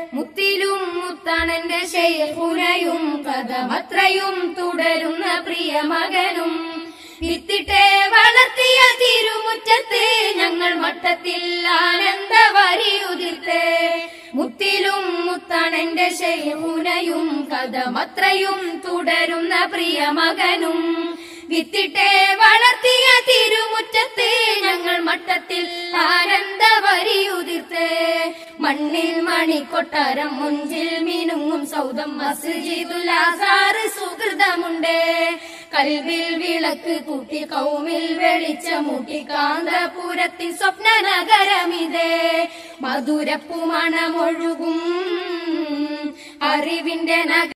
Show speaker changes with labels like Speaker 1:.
Speaker 1: മുത്തിലും മുത്താണെന്റെ ശൈഖുനയും കഥമത്രയും തുടരുന്ന പ്രിയ മകനും വിത്തിട്ടെ വളർത്തിയ തിരുമുറ്റത്ത് ഞങ്ങൾ മട്ടത്തിൽ ആനന്ദ വരിയുതിർത്ത് മുത്തിലും മുത്താണെന്റെ ശൈഖുനയും കഥമത്രയും തുടരുന്ന പ്രിയ മകനും വിത്തിട്ടെ വളർത്തിയ തിരുമുറ്റത്ത് ഞങ്ങൾ മട്ടത്തിൽ ആനന്ദ വരിയുതിർത്ത് മണ്ണിൽ മണിക്കൊട്ടാരം മുഞ്ചിൽ മിനുങ്ങും സൗദം മസ്ജിദുലാസാറ് സുഹൃതമുണ്ട് കൽവിൽ വിളക്ക് കൂട്ടി കൗമിൽ വെളിച്ചമൂട്ടി കാന്തപുരത്തിൽ സ്വപ്ന നഗരമിതേ മധുരപ്പുമണമൊഴുകും അറിവിന്റെ നഗ